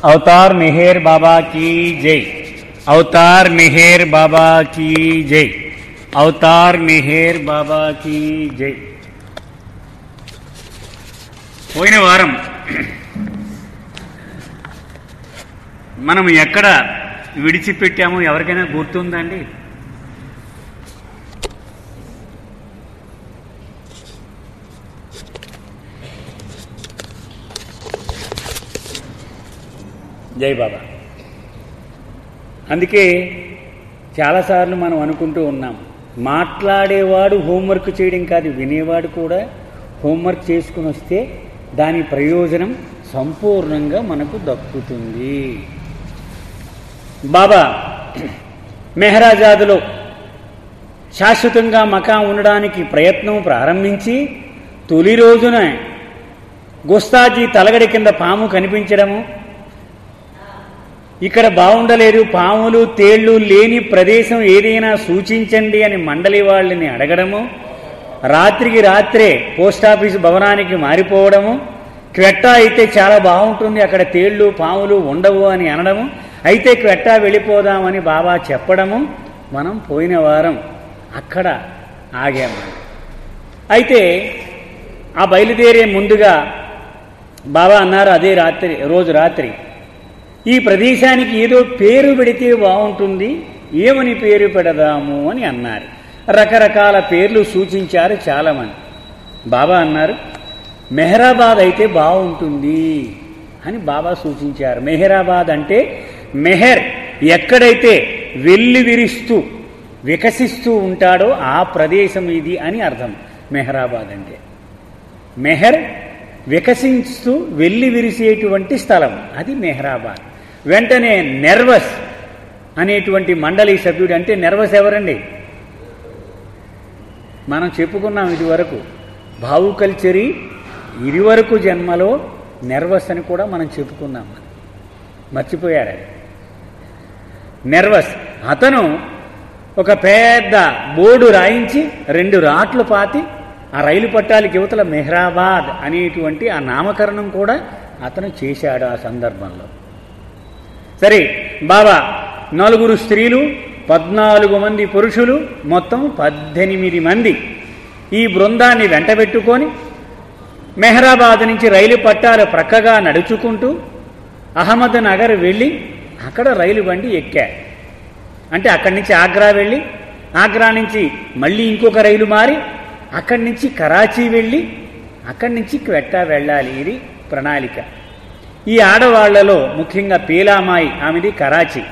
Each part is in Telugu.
अवतार मेहर बाबा की जय अवतार मेहर बाबा की जय अवतार मेहर बाबा की जय పోయిన వారం మనం ఎక్కడ విడిచిపెట్టామో ఎవరికైనా గుర్తుందండి జై బాబా అందుకే చాలాసార్లు మనం అనుకుంటూ ఉన్నాం మాట్లాడేవాడు హోంవర్క్ చేయడం కాదు వినేవాడు కూడా హోంవర్క్ చేసుకుని వస్తే దాని ప్రయోజనం సంపూర్ణంగా మనకు దక్కుతుంది బాబా మెహరాజాదులో శాశ్వతంగా మకా ఉండడానికి ప్రయత్నం ప్రారంభించి తొలి రోజున గుస్తాజీ తలగడి కింద పాము కనిపించడము ఇక్కడ బాగుండలేదు పాములు తేళ్లు లేని ప్రదేశం ఏదైనా సూచించండి అని మండలి వాళ్ళని అడగడము రాత్రికి రాత్రే పోస్టాఫీస్ భవనానికి మారిపోవడము క్వెట్టా అయితే చాలా బాగుంటుంది అక్కడ తేళ్లు పాములు ఉండవు అని అనడము అయితే క్వెట్టా వెళ్ళిపోదామని బాబా చెప్పడము మనం పోయిన వారం అక్కడ ఆగాము అయితే ఆ బయలుదేరే ముందుగా బాబా అన్నారు అదే రాత్రి రోజు రాత్రి ఈ ప్రదేశానికి ఏదో పేరు పెడితే బాగుంటుంది ఏమని పేరు పెడదాము అని అన్నారు రకరకాల పేర్లు సూచించారు చాలామంది బాబా అన్నారు మెహరాబాద్ అయితే బాగుంటుంది అని బాబా సూచించారు మెహరాబాద్ అంటే మెహర్ ఎక్కడైతే వెల్లి విరిస్తూ వికసిస్తూ ఉంటాడో ఆ ప్రదేశం ఇది అని అర్థం మెహరాబాద్ అంటే మెహర్ వికసిస్తూ వెళ్ళి విరిసేటువంటి స్థలం అది మెహరాబాద్ వెంటనే నెర్వస్ అనేటువంటి మండలి సభ్యుడు అంటే నెర్వస్ ఎవరండి మనం చెప్పుకున్నాం ఇది వరకు భావు కల్చరీ ఇదివరకు జన్మలో నెర్వస్ అని కూడా మనం చెప్పుకున్నాం మర్చిపోయారు నెర్వస్ అతను ఒక పెద్ద బోర్డు రాయించి రెండు రాట్లు పాతి ఆ రైలు పట్టాలకి యువతల మెహ్రాబాద్ అనేటువంటి ఆ నామకరణం కూడా అతను చేశాడు ఆ సందర్భంలో సరే బాబా నలుగురు స్త్రీలు పద్నాలుగు మంది పురుషులు మొత్తం పద్దెనిమిది మంది ఈ బృందాన్ని వెంటబెట్టుకొని మెహరాబాద్ నుంచి రైలు పట్టాలు ప్రక్కగా నడుచుకుంటూ అహ్మద్ నగర్ వెళ్ళి అక్కడ రైలు బండి ఎక్కారు అంటే అక్కడి నుంచి ఆగ్రా వెళ్ళి ఆగ్రా నుంచి మళ్ళీ ఇంకొక రైలు మారి అక్కడి నుంచి కరాచీ వెళ్ళి అక్కడి నుంచి క్వెట్టా వెళ్ళాలి ఇది ప్రణాళిక ఈ ఆడవాళ్లలో ముఖ్యంగా పీలామాయి ఆమెది కరాచీ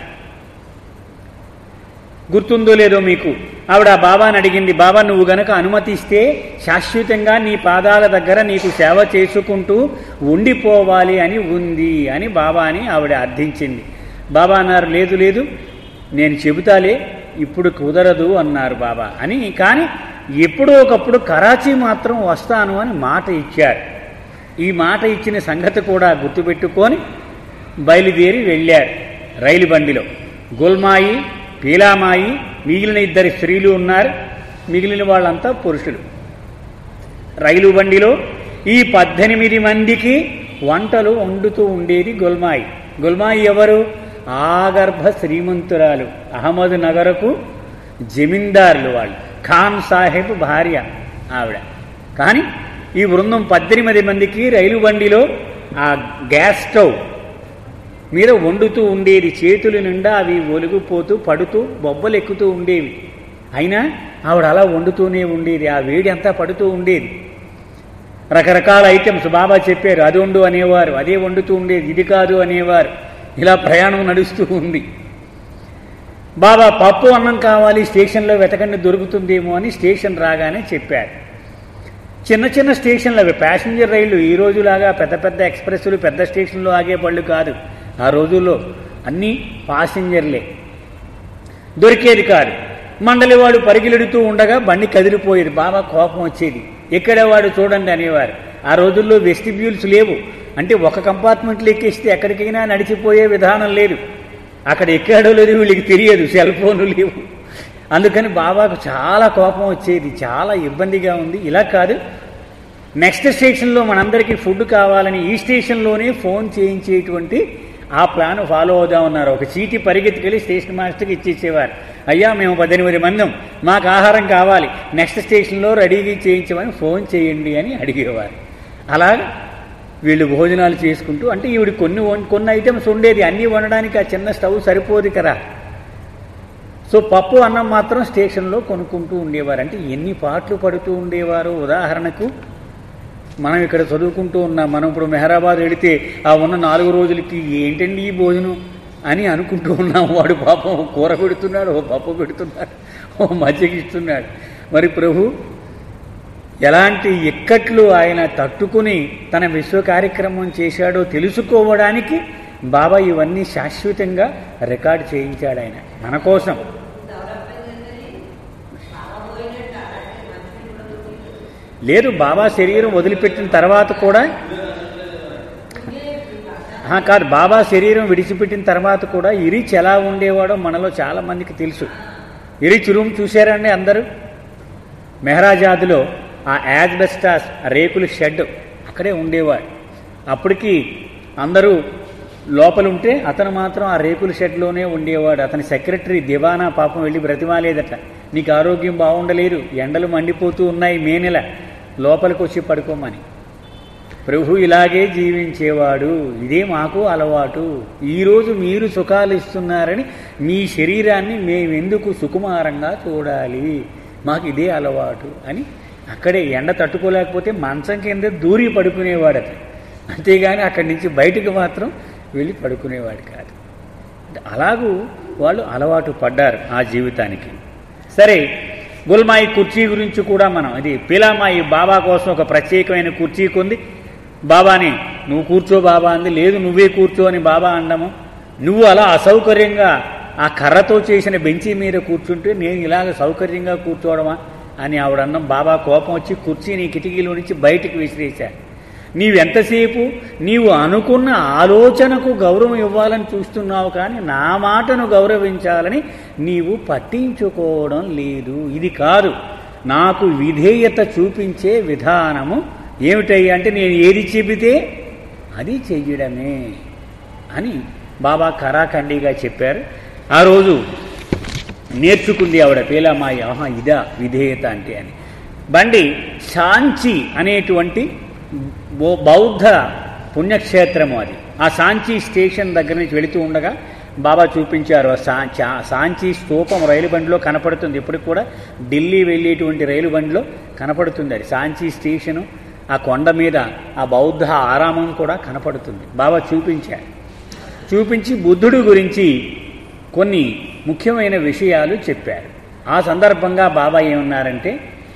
గుర్తుందో లేదో మీకు ఆవిడ ఆ బాబాని అడిగింది బాబా నువ్వు గనక అనుమతిస్తే శాశ్వతంగా నీ పాదాల దగ్గర నీకు సేవ చేసుకుంటూ ఉండిపోవాలి అని ఉంది అని బాబాని ఆవిడ అర్థించింది బాబా అన్నారు లేదు లేదు నేను చెబుతాలే ఇప్పుడు కుదరదు అన్నారు బాబా అని కానీ ఎప్పుడో ఒకప్పుడు కరాచీ మాత్రం వస్తాను అని మాట ఇచ్చారు ఈ మాట ఇచ్చిన సంగతి కూడా గుర్తుపెట్టుకొని బయలుదేరి వెళ్ళారు రైలు బండిలో గుల్మాయి పీలామాయి మిగిలిన ఇద్దరు స్త్రీలు ఉన్నారు మిగిలిన వాళ్ళంతా పురుషులు రైలు బండిలో ఈ పద్దెనిమిది మందికి వంటలు వండుతూ ఉండేది గుల్మాయి గుల్మాయి ఎవరు ఆగర్భ శ్రీమంతురాలు అహ్మద్ నగరకు జమీందారులు వాళ్ళు ఖాన్ సాహెబ్ భార్య ఆవిడ కానీ ఈ బృందం పద్దెనిమిది మందికి రైలు బండిలో ఆ గ్యాస్ స్టవ్ మీద వండుతూ ఉండేది చేతుల నిండా అవి ఒలిగిపోతూ పడుతూ బొబ్బలు ఎక్కుతూ ఉండేవి అయినా ఆవిడ అలా వండుతూనే ఉండేది ఆ వేడి అంతా పడుతూ ఉండేది రకరకాల ఐటమ్స్ బాబా చెప్పారు అది వండు అనేవారు అదే వండుతూ ఉండేది ఇది కాదు అనేవారు ఇలా ప్రయాణం నడుస్తూ ఉంది బాబా పప్పు అన్నం కావాలి స్టేషన్లో వెతకండి దొరుకుతుందేమో అని స్టేషన్ రాగానే చెప్పారు చిన్న చిన్న స్టేషన్లు అవి ప్యాసింజర్ రైళ్లు ఈ రోజులాగా పెద్ద పెద్ద ఎక్స్ప్రెస్లు పెద్ద స్టేషన్లో ఆగే బళ్ళు కాదు ఆ రోజుల్లో అన్నీ పాసింజర్లే దొరికేది కాదు మండలివాడు పరిగిలెడుతూ ఉండగా బండి కదిలిపోయేది బాబా కోపం వచ్చేది ఎక్కడేవాడు చూడండి అనేవారు ఆ రోజుల్లో వెస్టిబ్యూల్స్ లేవు అంటే ఒక కంపార్ట్మెంట్లు ఎక్కేస్తే ఎక్కడికైనా నడిచిపోయే విధానం లేదు అక్కడ ఎక్కాడో లేదు వీళ్ళకి తెలియదు సెల్ ఫోన్లు లేవు అందుకని బాబాకు చాలా కోపం వచ్చేది చాలా ఇబ్బందిగా ఉంది ఇలా కాదు నెక్స్ట్ స్టేషన్లో మనందరికీ ఫుడ్ కావాలని ఈ స్టేషన్లోనే ఫోన్ చేయించేటువంటి ఆ ప్లాన్ ఫాలో అవుదామన్నారు ఒక చీటి పరిగెత్తుకెళ్ళి స్టేషన్ మాస్టర్కి ఇచ్చేసేవారు అయ్యా మేము పద్దెనిమిది మందం మాకు ఆహారం కావాలి నెక్స్ట్ స్టేషన్లో రెడీగా చేయించమని ఫోన్ చేయండి అని అడిగేవారు అలా వీళ్ళు భోజనాలు చేసుకుంటూ అంటే ఈవిడ కొన్ని వం- కొన్ని ఐటమ్స్ ఉండేది అన్నీ వండడానికి ఆ చిన్న స్టవ్ సరిపోదు కదా సో పప్పు అన్నం మాత్రం స్టేషన్లో కొనుక్కుంటూ ఉండేవారు అంటే ఎన్ని పాటలు పడుతూ ఉండేవారు ఉదాహరణకు మనం ఇక్కడ చదువుకుంటూ ఉన్నాం మనం ఇప్పుడు మెహరాబాద్ వెళితే ఆ ఉన్న నాలుగు రోజులకి ఏంటండి ఈ భోజనం అని అనుకుంటూ ఉన్నాం వాడు పాపం ఓ కూర పెడుతున్నాడు ఓ పప్పు పెడుతున్నాడు ఓ మజ్జిగ ఇస్తున్నాడు మరి ప్రభు ఎలాంటి ఇక్కట్లు ఆయన తట్టుకుని తన విశ్వ కార్యక్రమం చేశాడో తెలుసుకోవడానికి బాబా ఇవన్నీ శాశ్వతంగా రికార్డ్ చేయించాడు ఆయన మన కోసం లేదు బాబా శరీరం వదిలిపెట్టిన తర్వాత కూడా ఆ, కాదు బాబా శరీరం విడిచిపెట్టిన తర్వాత కూడా ఇరిచ్ ఎలా ఉండేవాడో మనలో చాలా మందికి తెలుసు ఇరిచ్ రూమ్ చూశారండి అందరూ మెహరాజాద్లో ఆ యాజ్బెస్టాస్ రేకుల షెడ్ అక్కడే ఉండేవాడు అప్పటికి అందరూ లోపల ఉంటే అతను మాత్రం ఆ రేకుల షెడ్లోనే ఉండేవాడు అతని సెక్రటరీ దివానా పాపం వెళ్ళి బ్రతిమాలేదట నీకు ఆరోగ్యం బాగుండలేదు ఎండలు మండిపోతూ ఉన్నాయి మే నెల లోపలికి వచ్చి పడుకోమని ప్రభు ఇలాగే జీవించేవాడు ఇదే మాకు అలవాటు ఈరోజు మీరు సుఖాలు ఇస్తున్నారని మీ శరీరాన్ని మేమెందుకు సుకుమారంగా చూడాలి మాకు ఇదే అలవాటు అని అక్కడే ఎండ తట్టుకోలేకపోతే మంచం కింద దూరి పడుకునేవాడట అంతేగాని అక్కడి నుంచి బయటికి మాత్రం వెళ్ళి పడుకునేవాడు కాదు అంటే అలాగూ వాళ్ళు అలవాటు పడ్డారు ఆ జీవితానికి సరే గుల్మాయి కుర్చీ గురించి కూడా మనం ఇది పీలామాయి బాబా కోసం ఒక ప్రత్యేకమైన కుర్చీ కొంది బాబాని నువ్వు కూర్చో బాబా అంది లేదు నువ్వే కూర్చో అని బాబా అండము నువ్వు అలా అసౌకర్యంగా ఆ కర్రతో చేసిన బెంచీ మీద కూర్చుంటే నేను ఇలాగ సౌకర్యంగా కూర్చోవడమా అని ఆవిడ అన్నం బాబా కోపం వచ్చి కుర్చీని కిటికీలో నుంచి బయటికి విసిరేశారు నీవెంతసేపు నీవు అనుకున్న ఆలోచనకు గౌరవం ఇవ్వాలని చూస్తున్నావు కానీ నా మాటను గౌరవించాలని నీవు పట్టించుకోవడం లేదు ఇది కాదు నాకు విధేయత చూపించే విధానము ఏమిటయ్యా అంటే నేను ఏది చెబితే అది చెయ్యడమే అని బాబా కరాఖండిగా చెప్పారు ఆ రోజు నేర్చుకుంది ఆవిడ పేలామాయి ఆహా ఇదా విధేయత అంటే అని బండి సాంచి అనేటువంటి బౌ- బౌద్ధ పుణ్యక్షేత్రము అది ఆ సాంచి స్టేషన్ దగ్గర నుంచి వెళుతూ ఉండగా బాబా చూపించారు ఆ సా- చా- సాంచి స్తూపం రైలు బండిలో కనపడుతుంది ఇప్పటికి కూడా ఢిల్లీ వెళ్ళేటువంటి రైలు బండిలో కనపడుతుంది అది సాంచి స్టేషను ఆ కొండ మీద ఆ బౌద్ధ ఆరామం కూడా కనపడుతుంది బాబా చూపించారు చూపించి బుద్ధుడు గురించి కొన్ని ముఖ్యమైన విషయాలు చెప్పారు ఆ సందర్భంగా బాబా ఏమన్నారంటే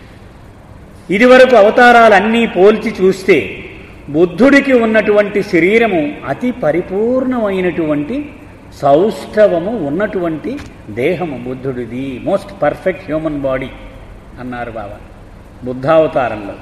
ఇదివరకు అవతారాలన్నీ పోల్చి చూస్తే బుద్ధుడికి ఉన్నటువంటి శరీరము అతి పరిపూర్ణమైనటువంటి సౌష్ఠవము ఉన్నటువంటి దేహము బుద్ధుడిది మోస్ట్ పర్ఫెక్ట్ హ్యూమన్ బాడీ అన్నారు బాబా బుద్ధావతారంలో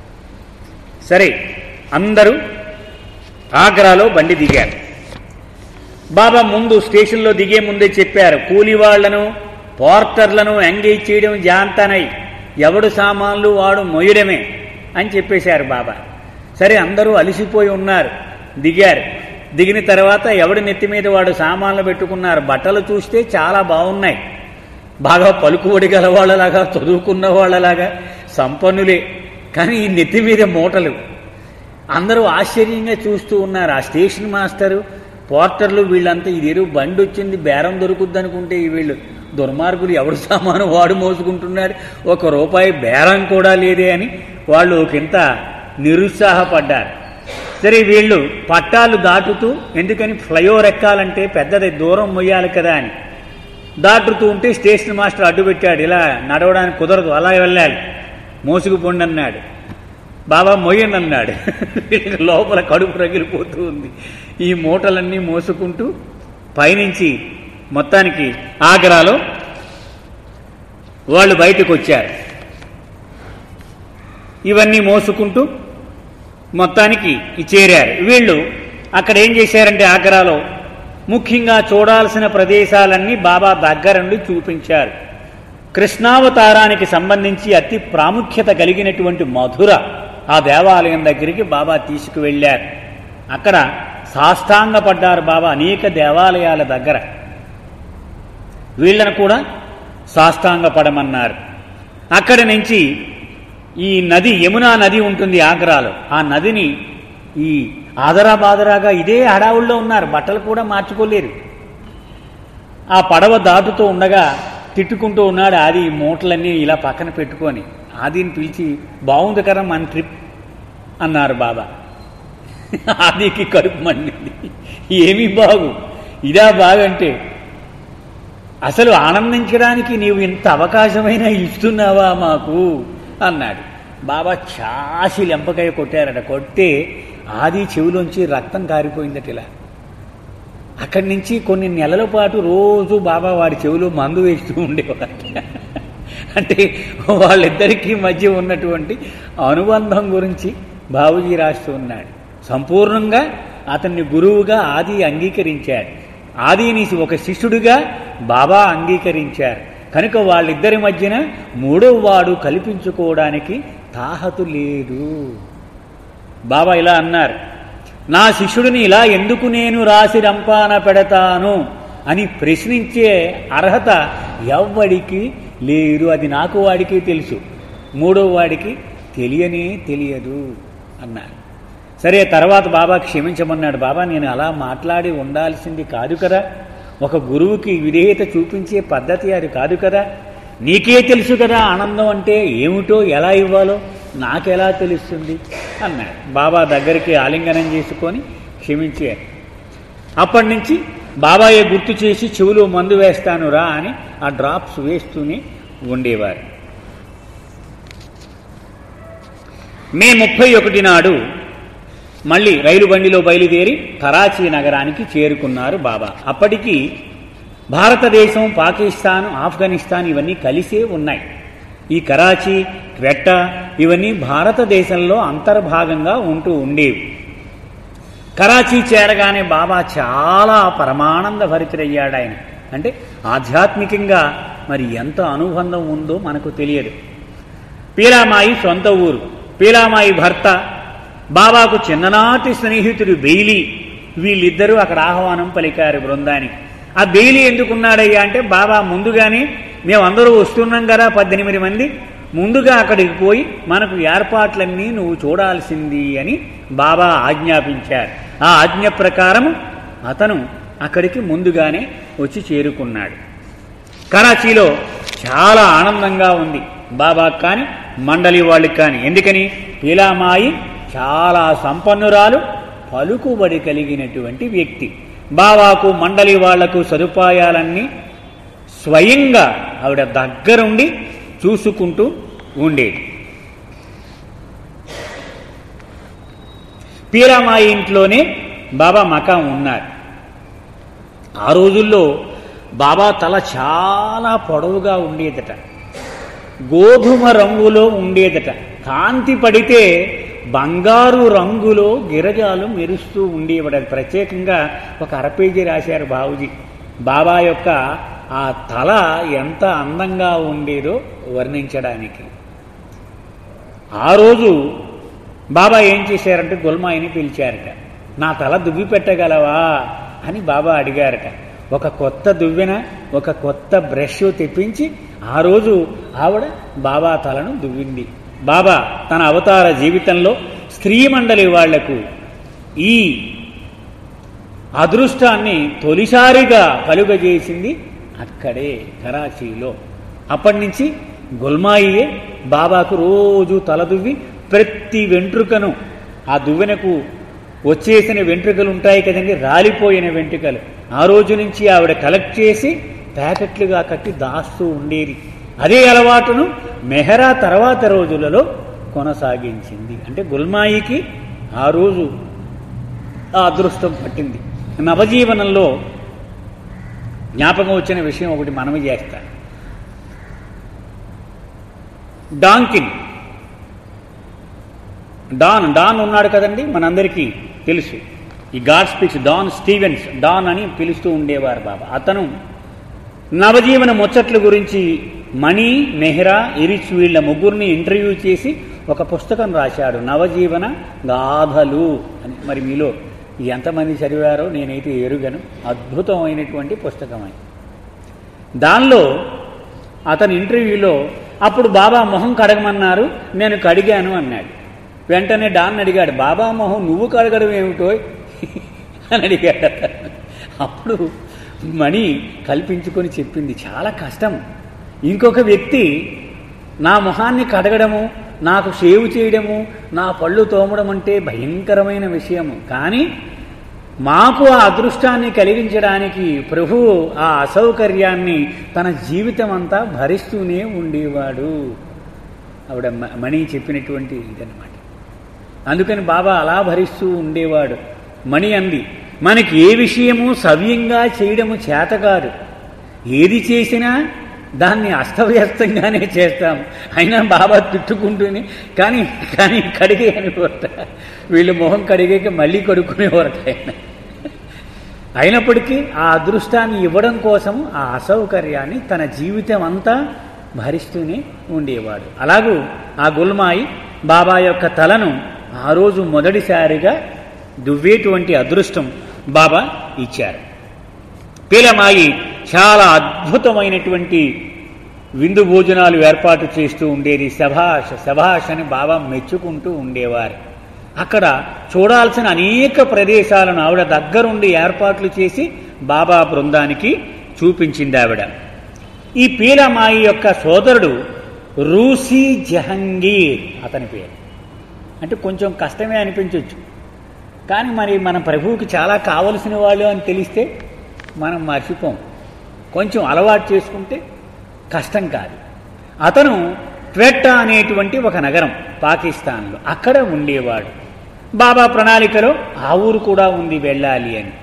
సరే అందరూ ఆగ్రాలో బండి దిగారు బాబా ముందు స్టేషన్లో దిగే ముందే చెప్పారు కూలి వాళ్లను పోర్టర్లను ఎంగేజ్ చేయడం జాంతనై ఎవడు సామాన్లు వాడు మొయ్యడమే అని చెప్పేశారు బాబా సరే అందరూ అలిసిపోయి ఉన్నారు దిగారు దిగిన తర్వాత ఎవడి నెత్తి మీద వాడు సామాన్లు పెట్టుకున్నారు బట్టలు చూస్తే చాలా బాగున్నాయి బాగా పలుకుబడి గల వాళ్ళలాగా చదువుకున్న వాళ్ళలాగా సంపన్నులే కానీ ఈ నెత్తి మీద మూటలు అందరూ ఆశ్చర్యంగా చూస్తూ ఉన్నారు ఆ స్టేషన్ మాస్టరు పోర్టర్లు వీళ్ళంతా ఇదేదో బండి వచ్చింది బేరం దొరుకుద్ది అనుకుంటే ఈ వీళ్ళు దుర్మార్గులు ఎవడు సామాను వాడు మోసుకుంటున్నాడు ఒక రూపాయి బేరం కూడా లేదే అని వాళ్ళు ఒకంత నిరుత్సాహపడ్డారు సరే వీళ్ళు పట్టాలు దాటుతూ ఎందుకని ఫ్లైఓవర్ ఎక్కాలంటే పెద్దది దూరం మొయ్యాలి కదా అని దాటుతూ ఉంటే స్టేషన్ మాస్టర్ అడ్డు పెట్టాడు ఇలా నడవడానికి కుదరదు అలా వెళ్ళాలి మోసుకుపోండి అన్నాడు బాబా మొయ్యండి అన్నాడు లోపల కడుపు రగిలిపోతూ ఉంది ఈ మూటలన్నీ మోసుకుంటూ పైనుంచి మొత్తానికి ఆగ్రాలో వాళ్ళు బయటకు వచ్చారు ఇవన్నీ మోసుకుంటూ మొత్తానికి చేరారు వీళ్ళు అక్కడ ఏం చేశారంటే ఆగ్రాలో ముఖ్యంగా చూడాల్సిన ప్రదేశాలన్నీ బాబా దగ్గరుండి చూపించారు కృష్ణావతారానికి సంబంధించి అతి ప్రాముఖ్యత కలిగినటువంటి మధుర ఆ దేవాలయం దగ్గరికి బాబా తీసుకువెళ్ళారు అక్కడ సాష్టాంగపడ్డారు బాబా అనేక దేవాలయాల దగ్గర వీళ్ళను కూడా సాష్టాంగపడమన్నారు అక్కడి నుంచి ఈ నది యమునా నది ఉంటుంది ఆగ్రాలో ఆ నదిని ఈ ఆదరా బాదరాగా ఇదే హడావుల్లో ఉన్నారు బట్టలు కూడా మార్చుకోలేరు ఆ పడవ దాటుతూ ఉండగా తిట్టుకుంటూ ఉన్నాడు ఆది ఈ మూటలన్నీ ఇలా పక్కన పెట్టుకొని ఆదిని పిలిచి బాగుంది కదా మన ట్రిప్ అన్నారు బాబా ఆదికి కడుపు మండింది ఏమీ బాగు ఇదా బాగంటే అసలు ఆనందించడానికి నీవు ఇంత అవకాశమైనా ఇస్తున్నావా మాకు అన్నాడు బాబా చాసి లెంపకాయ కొట్టారట కొట్టే ఆది చెవిలోంచి రక్తం కారిపోయిందట ఇలా అక్కడి నుంచి కొన్ని నెలల పాటు రోజు బాబా వాడి చెవిలో మందు వేస్తూ ఉండేవారు అంటే వాళ్ళిద్దరికీ మధ్య ఉన్నటువంటి అనుబంధం గురించి బాబుజీ రాస్తూ ఉన్నాడు సంపూర్ణంగా అతన్ని గురువుగా ఆది అంగీకరించాడు ఆదిని ఒక శిష్యుడిగా బాబా అంగీకరించారు కనుక వాళ్ళిద్దరి మధ్యన మూడవ వాడు కల్పించుకోవడానికి తాహతు లేదు బాబా ఇలా అన్నారు నా శిష్యుడిని ఇలా ఎందుకు నేను రాసి రంపాన పెడతాను అని ప్రశ్నించే అర్హత ఎవ్వడికి లేదు అది నాకు వాడికి తెలుసు మూడో వాడికి తెలియనే తెలియదు అన్నారు సరే తర్వాత బాబా క్షమించమన్నాడు బాబా నేను అలా మాట్లాడి ఉండాల్సింది కాదు కదా ఒక గురువుకి విధేయత చూపించే పద్ధతి అది కాదు కదా నీకే తెలుసు కదా ఆనందం అంటే ఏమిటో ఎలా ఇవ్వాలో నాకెలా తెలుస్తుంది అన్నాడు బాబా దగ్గరికి ఆలింగనం చేసుకొని క్షమించారు అప్పటి నుంచి బాబాయే గుర్తు చేసి చెవులో మందు వేస్తాను రా అని ఆ డ్రాప్స్ వేస్తూనే ఉండేవారు మే ముప్పై ఒకటి నాడు మళ్ళీ రైలు బండిలో బయలుదేరి కరాచీ నగరానికి చేరుకున్నారు బాబా అప్పటికి భారతదేశం పాకిస్తాన్ ఆఫ్ఘనిస్తాన్ ఇవన్నీ కలిసే ఉన్నాయి ఈ కరాచీ క్వెట్టా ఇవన్నీ భారతదేశంలో అంతర్భాగంగా ఉంటూ ఉండేవి కరాచీ చేరగానే బాబా చాలా పరమానంద భరితుడయ్యాడు ఆయన అంటే ఆధ్యాత్మికంగా మరి ఎంత అనుబంధం ఉందో మనకు తెలియదు పీలామాయి సొంత ఊరు పీలామాయి భర్త బాబాకు చిన్ననాటి స్నేహితుడు బెయిలీ వీళ్ళిద్దరూ అక్కడ ఆహ్వానం పలికారు బృందానికి ఆ బెయిలీ ఎందుకున్నాడయ్యా అంటే బాబా ముందుగానే మేమందరూ వస్తున్నాం కదా పద్దెనిమిది మంది ముందుగా అక్కడికి పోయి మనకు ఏర్పాట్లన్నీ నువ్వు చూడాల్సింది అని బాబా ఆజ్ఞాపించారు ఆ ఆజ్ఞ ప్రకారం అతను అక్కడికి ముందుగానే వచ్చి చేరుకున్నాడు కరాచీలో చాలా ఆనందంగా ఉంది బాబా కానీ మండలి వాళ్ళకి కానీ ఎందుకని పీలామాయి చాలా సంపన్నురాలు పలుకుబడి కలిగినటువంటి వ్యక్తి బాబాకు మండలి వాళ్లకు సదుపాయాలన్నీ స్వయంగా ఆవిడ దగ్గరుండి చూసుకుంటూ ఉండేది పీరామాయి ఇంట్లోనే బాబా మకాం ఉన్నారు ఆ రోజుల్లో బాబా తల చాలా పొడవుగా ఉండేదట గోధుమ రంగులో ఉండేదట కాంతి పడితే బంగారు రంగులో గిరజాలు మెరుస్తూ ఉండేవాడు అది ప్రత్యేకంగా ఒక అరపేజీ రాశారు బాబుజీ బాబా యొక్క ఆ తల ఎంత అందంగా ఉండేదో వర్ణించడానికి ఆ రోజు బాబా ఏం చేశారంటే గుల్మాయిని పిలిచారట నా తల దువ్వి పెట్టగలవా అని బాబా అడిగారట ఒక కొత్త దువ్వెన ఒక కొత్త బ్రష్ తెప్పించి ఆ రోజు ఆవిడ బాబా తలను దువ్వింది బాబా తన అవతార జీవితంలో స్త్రీ మండలి వాళ్లకు ఈ అదృష్టాన్ని తొలిసారిగా కలుగజేసింది అక్కడే కరాచీలో అప్పటి నుంచి గుల్మాయియే బాబాకు రోజు తలదువ్వి ప్రతి వెంట్రుకను ఆ దువ్వెనకు వచ్చేసిన వెంట్రుకలు ఉంటాయి కదండి రాలిపోయిన వెంట్రుకలు ఆ రోజు నుంచి ఆవిడ కలెక్ట్ చేసి ప్యాకెట్లుగా కట్టి దాస్తూ ఉండేది అదే అలవాటును మెహరా తర్వాత రోజులలో కొనసాగించింది అంటే గుల్మాయికి ఆ రోజు ఆ అదృష్టం పట్టింది నవజీవనంలో జ్ఞాపకం వచ్చిన విషయం ఒకటి మనవి చేస్తా డాంకిన్ డాన్ డాన్ ఉన్నాడు కదండి మనందరికీ తెలుసు ఈ God speaks Don Stevens Don అని పిలుస్తూ ఉండేవారు బాబా అతను నవజీవన ముచ్చట్ల గురించి మణి మెహ్రా ఇరిచ్ వీళ్ళ ముగ్గురిని ఇంటర్వ్యూ చేసి ఒక పుస్తకం రాశాడు నవజీవన గాథలు అని మరి మీలో ఎంతమంది చదివారో నేనైతే ఎరుగను అద్భుతమైనటువంటి పుస్తకం దానిలో అతని ఇంటర్వ్యూలో అప్పుడు బాబా మొహం కడగమన్నారు నేను కడిగాను అన్నాడు వెంటనే డాన్ అడిగాడు బాబా మొహం నువ్వు కడగడం ఏమిటో అని అడిగాడు అతను. అప్పుడు మణి కల్పించుకొని చెప్పింది చాలా కష్టం ఇంకొక వ్యక్తి నా మొహాన్ని కడగడము నాకు షేవ్ చేయడము నా పళ్ళు తోమడం అంటే భయంకరమైన విషయము కానీ మాకు ఆ అదృష్టాన్ని కలిగించడానికి ప్రభువు ఆ అసౌకర్యాన్ని తన జీవితం అంతా భరిస్తూనే ఉండేవాడు ఆవిడ మ- మణి చెప్పినటువంటి ఇదన్నమాట అందుకని బాబా అలా భరిస్తూ ఉండేవాడు మణి అంది మనకి ఏ విషయము సవ్యంగా చేయడము చేత కాదు ఏది చేసినా దాన్ని అస్తవ్యస్తంగానే చేస్తాం అయినా బాబా తిట్టుకుంటూనే కానీ కానీ కడిగే అనుకోరట వీళ్ళు మొహం కడిగాక మళ్ళీ కడుక్కునేవారట ఆయన అయినప్పటికీ ఆ అదృష్టాన్ని ఇవ్వడం కోసం ఆ అసౌకర్యాన్ని తన జీవితం అంతా భరిస్తూనే ఉండేవాడు అలాగూ ఆ గుల్మాయి బాబా యొక్క తలను ఆ రోజు మొదటిసారిగా దువ్వేటువంటి అదృష్టం బాబా ఇచ్చారు పీలమాయి చాలా అద్భుతమైనటువంటి విందు భోజనాలు ఏర్పాటు చేస్తూ ఉండేది శభాష శభాష్ అని బాబా మెచ్చుకుంటూ ఉండేవారు అక్కడ చూడాల్సిన అనేక ప్రదేశాలను ఆవిడ దగ్గరుండి ఏర్పాట్లు చేసి బాబా బృందానికి చూపించింది ఆవిడ ఈ పీలమాయి యొక్క సోదరుడు రూసీ జహంగీర్ అతని పేరు అంటే కొంచెం కష్టమే అనిపించవచ్చు కానీ మరి మన ప్రభువుకి చాలా కావలసిన వాళ్ళు అని తెలిస్తే మనం మర్చిపోం కొంచెం అలవాటు చేసుకుంటే కష్టం కాదు అతను ట్వెట్టా అనేటువంటి ఒక నగరం పాకిస్తాన్లో అక్కడ ఉండేవాడు బాబా ప్రణాళికలో ఆ ఊరు కూడా ఉంది వెళ్ళాలి అని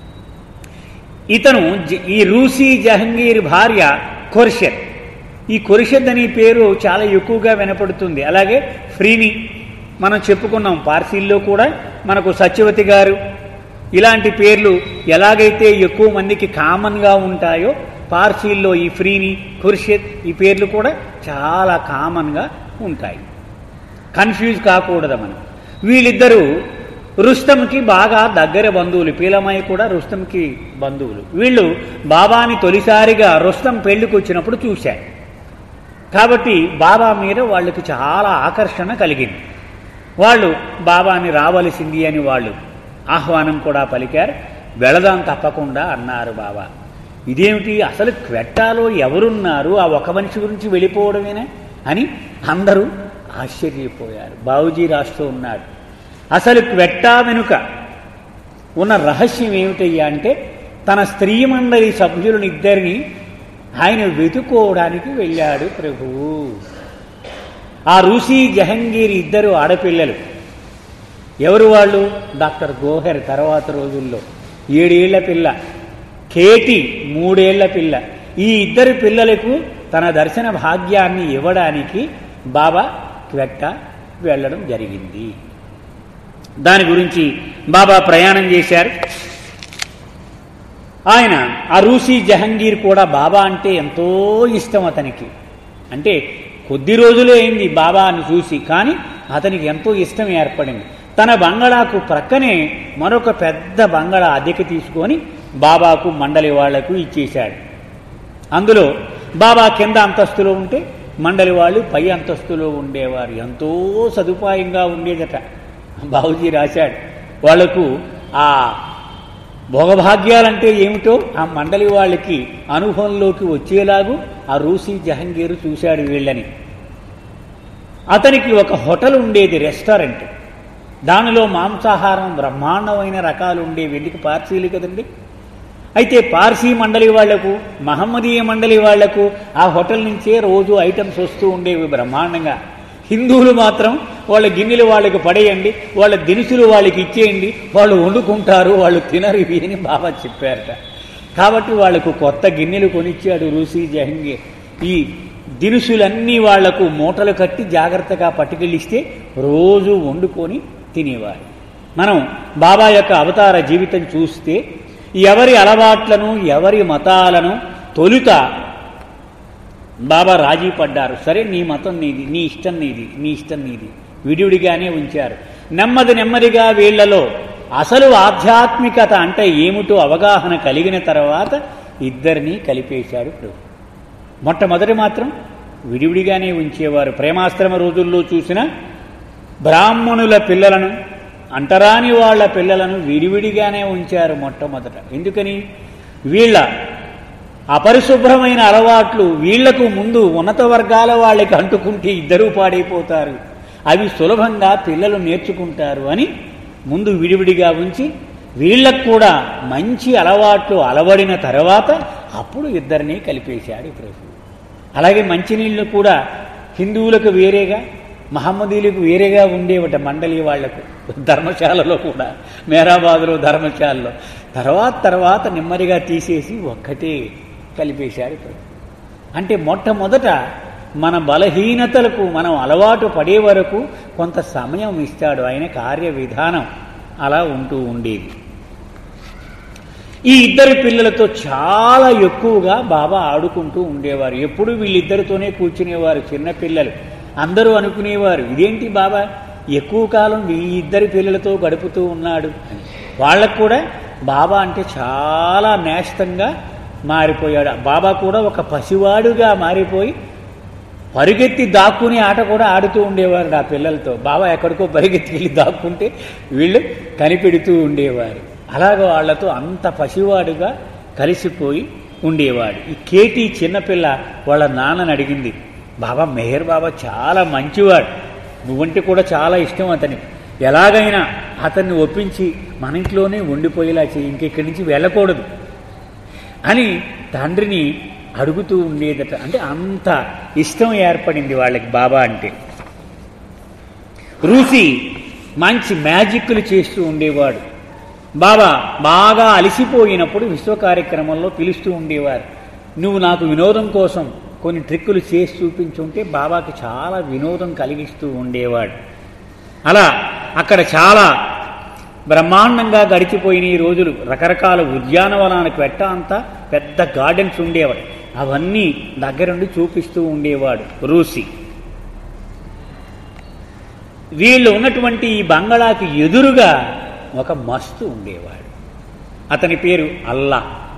ఇతను జ- ఈ రూసీ జహంగీర్ భార్య ఖుర్షద్ ఈ ఖుర్షద్ అనే పేరు చాలా ఎక్కువగా వినపడుతుంది అలాగే ఫ్రీని మనం చెప్పుకున్నాం పార్సీల్లో కూడా మనకు సత్యవతి గారు ఇలాంటి పేర్లు ఎలాగైతే ఎక్కువ మందికి కామన్గా ఉంటాయో పార్సీల్లో ఈ ఫ్రీని ఖుర్షద్ ఈ పేర్లు కూడా చాలా కామన్గా ఉంటాయి కన్ఫ్యూజ్ కాకూడదు మనం వీళ్ళిద్దరూ రుస్తంకి బాగా దగ్గర బంధువులు పీలమయ్య కూడా రుస్తంకి బంధువులు వీళ్ళు బాబాని తొలిసారిగా రుస్తం పెళ్లికి వచ్చినప్పుడు చూశారు కాబట్టి బాబా మీద వాళ్ళకి చాలా ఆకర్షణ కలిగింది వాళ్ళు బాబాని రావలసింది అని వాళ్ళు ఆహ్వానం కూడా పలికారు వెళదాం తప్పకుండా అన్నారు బాబా ఇదేమిటి అసలు క్వెట్టాలో ఎవరున్నారు ఆ ఒక మనిషి గురించి వెళ్ళిపోవడమేనా అని అందరూ ఆశ్చర్యపోయారు బావుజీ రాస్తూ ఉన్నాడు అసలు క్వెట్టా వెనుక ఉన్న రహస్యం ఏమిటయ్యా అంటే తన స్త్రీ మండలి సభ్యులను ఇద్దరిని ఆయన వెతుకోవడానికి వెళ్ళాడు ప్రభువు ఆ రూసీ జహంగీర్ ఇద్దరు ఆడపిల్లలు ఎవరు వాళ్ళు డాక్టర్ గోహెర్ తర్వాత రోజుల్లో ఏడేళ్ల పిల్ల కేటి మూడేళ్ల పిల్ల ఈ ఇద్దరు పిల్లలకు తన దర్శన భాగ్యాన్ని ఇవ్వడానికి బాబా క్వెట్ట వెళ్ళడం జరిగింది దాని గురించి బాబా ప్రయాణం చేశారు ఆయన ఆ రూసీ జహంగీర్ కూడా బాబా అంటే ఎంతో ఇష్టం అతనికి అంటే కొద్ది రోజులే అయింది బాబాని చూసి కానీ అతనికి ఎంతో ఇష్టం ఏర్పడింది తన బంగళాకు ప్రక్కనే మరొక పెద్ద బంగళా అద్దెకి తీసుకొని బాబాకు మండలి వాళ్లకు ఇచ్చేశాడు అందులో బాబా కింద అంతస్తులో ఉంటే మండలి వాళ్ళు పై అంతస్తులో ఉండేవారు ఎంతో సదుపాయంగా ఉండేదట బాబుజీ రాశాడు వాళ్లకు ఆ భోగభాగ్యాలంటే ఏమిటో ఆ మండలి వాళ్ళకి అనుభవంలోకి వచ్చేలాగు ఆ రూసీ జహంగీరు చూశాడు వీళ్ళని అతనికి ఒక హోటల్ ఉండేది రెస్టారెంట్ దానిలో మాంసాహారం బ్రహ్మాండమైన రకాలు ఉండేవి ఎందుకు పార్సీలు కదండి అయితే పార్సీ మండలి వాళ్లకు మహమ్మదీయ మండలి వాళ్లకు ఆ హోటల్ నుంచే రోజు ఐటమ్స్ వస్తూ ఉండేవి బ్రహ్మాండంగా హిందువులు మాత్రం వాళ్ళ గిన్నెలు వాళ్ళకి పడేయండి వాళ్ళ దినుసులు వాళ్ళకి ఇచ్చేయండి వాళ్ళు వండుకుంటారు వాళ్ళు తినరు ఇవి అని బాబా చెప్పారట కాబట్టి వాళ్లకు కొత్త గిన్నెలు కొనిచ్చాడు రూసీ జహంగీర్ ఈ దినుసులన్నీ వాళ్లకు మూటలు కట్టి జాగ్రత్తగా పట్టుకెళ్ళిస్తే రోజు వండుకొని తినేవారు మనం బాబా యొక్క అవతార జీవితం చూస్తే ఎవరి అలవాట్లను ఎవరి మతాలను తొలుత బాబా రాజీ పడ్డారు సరే నీ మతం నీది నీ ఇష్టం నీది నీ ఇష్టం నీది విడివిడిగానే ఉంచారు నెమ్మది నెమ్మదిగా వీళ్లలో అసలు ఆధ్యాత్మికత అంటే ఏమిటో అవగాహన కలిగిన తర్వాత ఇద్దరినీ కలిపేశాడు ప్రభు మొట్టమొదటి మాత్రం విడివిడిగానే ఉంచేవారు ప్రేమాశ్రమ రోజుల్లో చూసిన బ్రాహ్మణుల పిల్లలను అంటరాని వాళ్ళ పిల్లలను విడివిడిగానే ఉంచారు మొట్టమొదట ఎందుకని వీళ్ళ అపరిశుభ్రమైన అలవాట్లు వీళ్లకు ముందు ఉన్నత వర్గాల వాళ్ళకి అంటుకుంటే ఇద్దరూ పాడైపోతారు అవి సులభంగా పిల్లలు నేర్చుకుంటారు అని ముందు విడివిడిగా ఉంచి వీళ్ళకు కూడా మంచి అలవాట్లు అలవడిన తర్వాత అప్పుడు ఇద్దరినీ కలిపేశాడు ప్రభు అలాగే మంచినీళ్ళు కూడా హిందువులకు వేరేగా మహమ్మదీలకు వేరేగా ఉండేవట మండలి వాళ్లకు ధర్మశాలలో కూడా మేరాబాదులో ధర్మశాలలో తర్వాత తర్వాత నెమ్మదిగా తీసేసి ఒక్కటే కలిపేశాడు ప్రభు అంటే మొట్టమొదట మన బలహీనతలకు మనం అలవాటు పడే వరకు కొంత సమయం ఇస్తాడు ఆయన కార్య విధానం అలా ఉంటూ ఉండేది ఈ ఇద్దరు పిల్లలతో చాలా ఎక్కువగా బాబా ఆడుకుంటూ ఉండేవారు ఎప్పుడు వీళ్ళిద్దరితోనే కూర్చునేవారు చిన్న పిల్లలు అందరూ అనుకునేవారు ఇదేంటి బాబా ఎక్కువ కాలం ఈ ఇద్దరి పిల్లలతో గడుపుతూ ఉన్నాడు అని వాళ్ళకు కూడా బాబా అంటే చాలా నేస్తంగా మారిపోయాడు బాబా కూడా ఒక పసివాడుగా మారిపోయి పరుగెత్తి దాక్కునే ఆట కూడా ఆడుతూ ఉండేవారు ఆ పిల్లలతో బాబా ఎక్కడికో పరిగెత్తి వెళ్ళి దాక్కుంటే వీళ్ళు కనిపెడుతూ ఉండేవారు అలాగ వాళ్లతో అంత పసివాడుగా కలిసిపోయి ఉండేవాడు ఈ కేటీ చిన్నపిల్ల వాళ్ళ నాన్నని అడిగింది బాబా మెహర్ బాబా చాలా మంచివాడు నువ్వంటే కూడా చాలా ఇష్టం అతనికి ఎలాగైనా అతన్ని ఒప్పించి మన ఇంట్లోనే ఉండిపోయేలా చేయి ఇంకెక్కడి నుంచి వెళ్ళకూడదు అని తండ్రిని అడుగుతూ ఉండేదట అంటే అంత ఇష్టం ఏర్పడింది వాళ్ళకి బాబా అంటే రూసి మంచి మ్యాజిక్లు చేస్తూ ఉండేవాడు బాబా బాగా అలసిపోయినప్పుడు విశ్వ కార్యక్రమంలో పిలుస్తూ ఉండేవారు నువ్వు నాకు వినోదం కోసం కొన్ని ట్రిక్కులు చేసి చూపించుంటే బాబాకి చాలా వినోదం కలిగిస్తూ ఉండేవాడు అలా అక్కడ చాలా బ్రహ్మాండంగా గడిచిపోయిన ఈ రోజులు రకరకాల ఉద్యానవనానికి పెట్ట అంతా పెద్ద గార్డెన్స్ ఉండేవాడు అవన్నీ దగ్గరుండి చూపిస్తూ ఉండేవాడు రూసి వీళ్ళు ఉన్నటువంటి ఈ బంగళాకి ఎదురుగా ఒక మస్తు ఉండేవాడు అతని పేరు అల్లా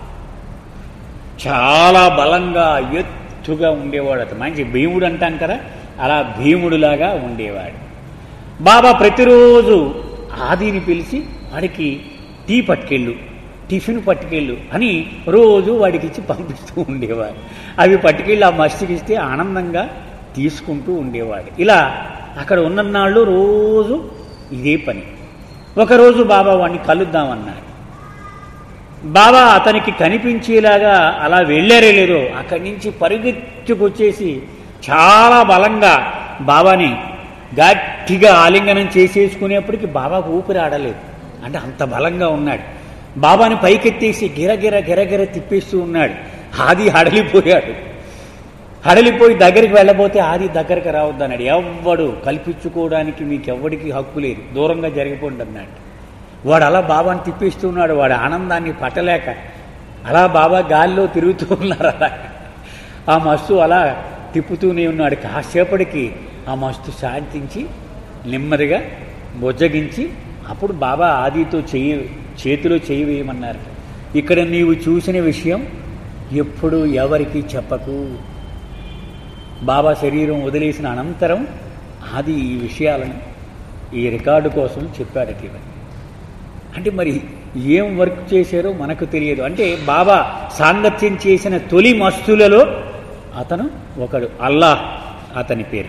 చాలా బలంగా ఎత్తుగా ఉండేవాడు అతను మంచి భీముడు అంటాం కదా అలా భీముడులాగా ఉండేవాడు బాబా ప్రతిరోజు ఆదిని పిలిచి వాడికి టీ పట్టుకెళ్ళు టిఫిన్ పట్టుకెళ్ళు అని రోజు వాడికి ఇచ్చి పంపిస్తూ ఉండేవాడు అవి పట్టుకెళ్ళి ఆ మస్తికి ఇస్తే ఆనందంగా తీసుకుంటూ ఉండేవాడు ఇలా అక్కడ ఉన్ననాళ్ళు రోజు ఇదే పని ఒకరోజు బాబా వాడిని కలుద్దామన్నాడు బాబా అతనికి కనిపించేలాగా అలా వెళ్ళారే లేదో అక్కడి నుంచి పరిగెత్తుకొచ్చేసి చాలా బలంగా బాబాని గట్టిగా ఆలింగనం చేసేసుకునేప్పటికి బాబాకు ఊపిరి ఆడలేదు అంటే అంత బలంగా ఉన్నాడు బాబాని పైకెత్తేసి గిరగిర గిరగిర తిప్పేస్తూ ఉన్నాడు ఆది హడలిపోయాడు హడలిపోయి దగ్గరికి వెళ్ళబోతే ఆది దగ్గరికి రావద్దన్నాడు ఎవ్వడు కల్పించుకోవడానికి మీకు ఎవ్వడికి హక్కు లేదు దూరంగా జరిగిపోండి అన్నాడు వాడు అలా బాబాని తిప్పిస్తున్నాడు వాడు ఆనందాన్ని పట్టలేక అలా బాబా గాలిలో తిరుగుతూ ఉన్నారు అలా ఆ మస్తు అలా తిప్పుతూనే ఉన్నాడు కాసేపటికి ఆ మస్తు శాంతించి నెమ్మదిగా బొజ్జగించి అప్పుడు బాబా ఆదితో చెయ్యి చేతిలో చేయి వేయమన్నారు ఇక్కడ నీవు చూసిన విషయం ఎప్పుడు ఎవరికి చెప్పకు బాబా శరీరం వదిలేసిన అనంతరం ఆది ఈ విషయాలను ఈ రికార్డు కోసం చెప్పాడట ఇవన్నీ అంటే మరి ఏం వర్క్ చేశారో మనకు తెలియదు అంటే బాబా సాంగత్యం చేసిన తొలి మస్తులలో అతను ఒకడు అల్లాహ్ అతని పేరు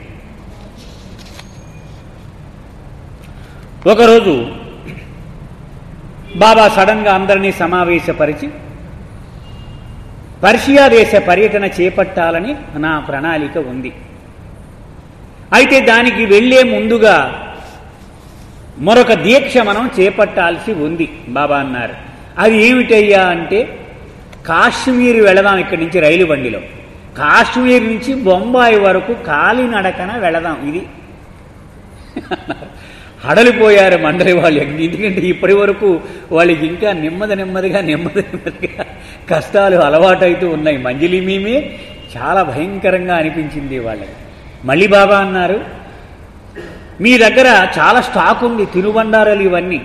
ఒకరోజు బాబా సడన్గా అందరినీ సమావేశపరిచి పర్షియా దేశ పర్యటన చేపట్టాలని నా ప్రణాళిక ఉంది అయితే దానికి వెళ్లే ముందుగా మరొక దీక్ష మనం చేపట్టాల్సి ఉంది బాబా అన్నారు అది ఏమిటయ్యా అంటే కాశ్మీర్ వెళదాం ఇక్కడి నుంచి రైలు బండిలో కాశ్మీర్ నుంచి బొంబాయి వరకు కాలినడకన వెళదాం ఇది హడలిపోయారు మండలి వాళ్ళు ఎందుకంటే ఇప్పటి వరకు వాళ్ళకి ఇంకా నెమ్మది నెమ్మదిగా నెమ్మది నెమ్మదిగా కష్టాలు అలవాటైతూ ఉన్నాయి మంజలి మేమే చాలా భయంకరంగా అనిపించింది వాళ్ళకి మళ్ళీ బాబా అన్నారు మీ దగ్గర చాలా స్టాక్ ఉంది తినుబండారాలు ఇవన్నీ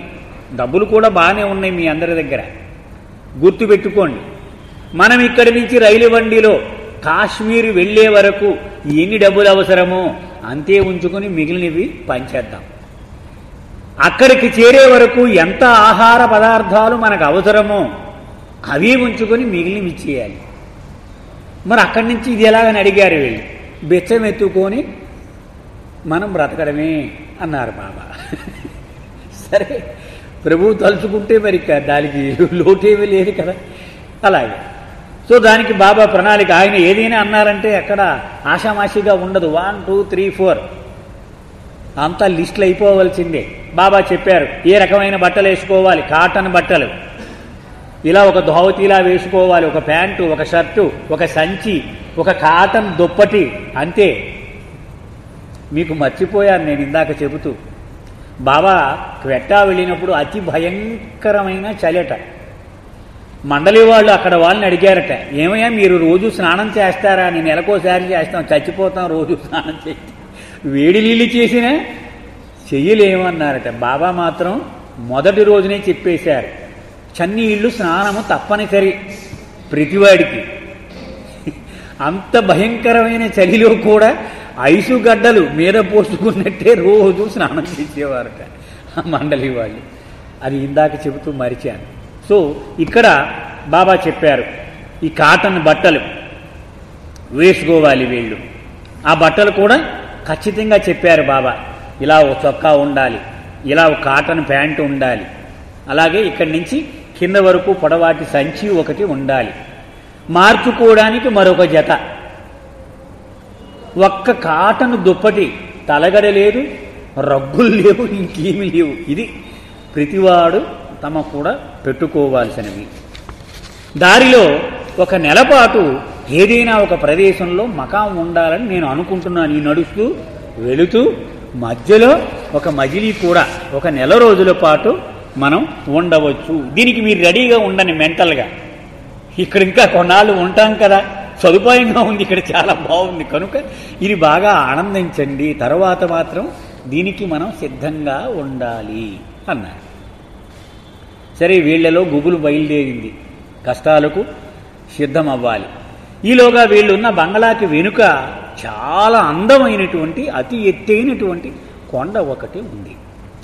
డబ్బులు కూడా బాగానే ఉన్నాయి మీ అందరి దగ్గర గుర్తుపెట్టుకోండి మనం ఇక్కడి నుంచి రైలు బండిలో కాశ్మీర్ వెళ్ళే వరకు ఎన్ని డబ్బులు అవసరమో అంతే ఉంచుకొని మిగిలినవి పంచేద్దాం అక్కడికి చేరే వరకు ఎంత ఆహార పదార్థాలు మనకు అవసరమో అవి ఉంచుకొని మిగిలినవి ఇచ్చేయాలి మరి అక్కడి నుంచి ఇది ఎలాగని అడిగారు వీళ్ళు బెచ్చం ఎత్తుకొని మనం బ్రతకడమే అన్నారు బాబా సరే ప్రభువు తలుచుకుంటే మరి ఇక దానికి లోటేమీ లేదు కదా అలాగే సో దానికి బాబా ప్రణాళిక ఆయన ఏదైనా అన్నారంటే అక్కడ ఆషామాషిగా ఉండదు వన్ టూ త్రీ ఫోర్ అంతా లిస్టులు అయిపోవలసిందే బాబా చెప్పారు ఏ రకమైన బట్టలు వేసుకోవాలి కాటన్ బట్టలు ఇలా ఒక ధోవతిలా వేసుకోవాలి ఒక ప్యాంటు ఒక షర్టు ఒక సంచి ఒక కాటన్ దుప్పటి అంతే మీకు మర్చిపోయాను నేను ఇందాక చెబుతూ బాబా క్వెట్టా వెళ్ళినప్పుడు అతి భయంకరమైన చలిట మండలి వాళ్ళు అక్కడ వాళ్ళని అడిగారట ఏమయ్యా మీరు రోజు స్నానం చేస్తారా నేను నెలకోసారి చేస్తాం చచ్చిపోతాం రోజు స్నానం చేసి వేడి నీళ్ళు చేసినా చెయ్యలేమన్నారట బాబా మాత్రం మొదటి రోజునే చెప్పేశారు చన్ని ఇళ్ళు స్నానము తప్పనిసరి ప్రతివాడికి అంత భయంకరమైన చలిలో కూడా ఐసు గడ్డలు మీద పోసుకున్నట్టే రోజు స్నానం చేసేవారట ఆ మండలి వాళ్ళు అది ఇందాక చెబుతూ మరిచాను సో ఇక్కడ బాబా చెప్పారు ఈ కాటన్ బట్టలు వేసుకోవాలి వీళ్ళు ఆ బట్టలు కూడా ఖచ్చితంగా చెప్పారు బాబా ఇలా ఒక చొక్కా ఉండాలి ఇలా ఒక కాటన్ ప్యాంటు ఉండాలి అలాగే ఇక్కడి నుంచి కింద వరకు పొడవాటి సంచి ఒకటి ఉండాలి మార్చుకోవడానికి మరొక జత ఒక్క కాటన్ దుప్పటి తలగడ లేదు రగ్గులు లేవు ఇంకేమీ లేవు ఇది ప్రతివాడు తమ కూడా పెట్టుకోవాల్సినవి దారిలో ఒక నెలపాటు ఏదైనా ఒక ప్రదేశంలో మకాం ఉండాలని నేను అనుకుంటున్నాను ఈ నడుస్తూ వెళుతూ మధ్యలో ఒక మజిలీ కూడా ఒక నెల రోజుల పాటు మనం ఉండవచ్చు దీనికి మీరు రెడీగా ఉండండి మెంటల్గా ఇక్కడ ఇంకా కొన్నాళ్ళు ఉంటాం కదా సదుపాయంగా ఉంది ఇక్కడ చాలా బాగుంది కనుక ఇది బాగా ఆనందించండి తర్వాత మాత్రం దీనికి మనం సిద్ధంగా ఉండాలి అన్నారు సరే వీళ్లలో గుబులు బయలుదేరింది కష్టాలకు సిద్ధం అవ్వాలి ఈలోగా వీళ్ళున్న బంగళాకి వెనుక చాలా అందమైనటువంటి అతి ఎత్తైనటువంటి కొండ ఒకటి ఉంది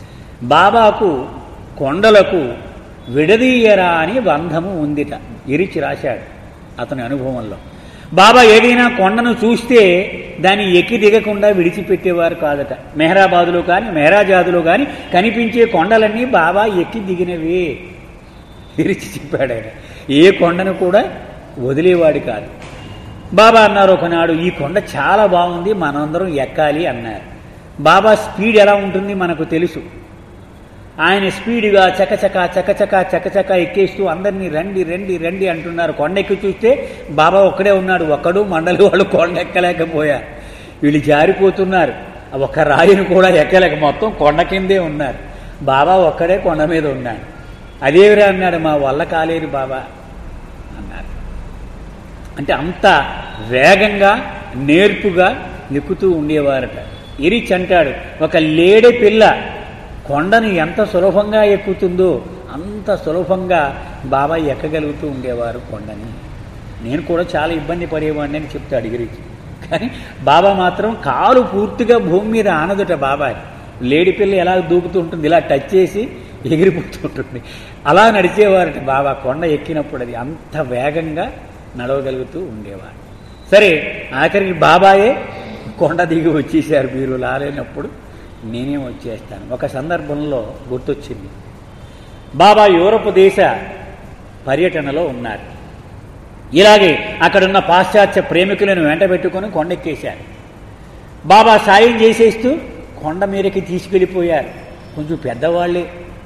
బాబాకు కొండలకు విడదీయరా అని బంధము ఉందిట ఎరిచి రాశాడు అతని అనుభవంలో బాబా ఏదైనా కొండను చూస్తే దాన్ని ఎక్కి దిగకుండా విడిచిపెట్టేవారు కాదట మెహరాబాదులో కానీ మెహరాజాదులో కానీ కనిపించే కొండలన్నీ బాబా ఎక్కి దిగినవే విరిచి చెప్పాడు ఆయన ఏ కొండను కూడా వదిలేవాడు కాదు బాబా అన్నారు ఒకనాడు ఈ కొండ చాలా బాగుంది మనందరం ఎక్కాలి అన్నారు బాబా స్పీడ్ ఎలా ఉంటుంది మనకు తెలుసు ఆయన స్పీడ్గా చకచక చకచక చకచక ఎక్కేస్తూ అందరినీ రండి రండి రండి అంటున్నారు కొండ ఎక్కి చూస్తే బాబా ఒక్కడే ఉన్నాడు ఒక్కడు మండలి వాళ్ళు కొండ ఎక్కలేకపోయారు వీళ్ళు జారిపోతున్నారు ఒక రాయిని కూడా ఎక్కలేక మొత్తం కొండ కిందే ఉన్నారు బాబా ఒక్కడే కొండ మీద ఉన్నాడు అదేవిరా అన్నాడు మా వల్ల కాలేరు బాబా అన్నారు అంటే అంత వేగంగా నేర్పుగా ఎక్కుతూ ఉండేవారట ఎరిచి అంటాడు ఒక లేడె పిల్ల కొండను ఎంత సులభంగా ఎక్కుతుందో అంత సులభంగా బాబా ఎక్కగలుగుతూ ఉండేవారు కొండని నేను కూడా చాలా ఇబ్బంది పడేవాడిని అని చెప్తాడు ఎగిరికి కానీ బాబా మాత్రం కాలు పూర్తిగా భూమి మీద ఆనదుట బాబా లేడి పిల్ల ఎలా దూకుతూ ఉంటుంది ఇలా టచ్ చేసి ఎగిరిపోతూ ఉంటుంది అలా నడిచేవారట బాబా కొండ ఎక్కినప్పుడు అది అంత వేగంగా నడవగలుగుతూ ఉండేవారు సరే ఆఖరికి బాబాయే కొండ దిగి వచ్చేసారు మీరు లాలేనప్పుడు నేనే వచ్చేస్తాను ఒక సందర్భంలో గుర్తొచ్చింది బాబా యూరప్ దేశ పర్యటనలో ఉన్నారు ఇలాగే అక్కడున్న పాశ్చాత్య ప్రేమికులను వెంట పెట్టుకొని కొండెక్కేశారు బాబా సాయం చేసేస్తూ కొండ మీదకి తీసుకెళ్ళిపోయారు కొంచెం పెద్దవాళ్ళే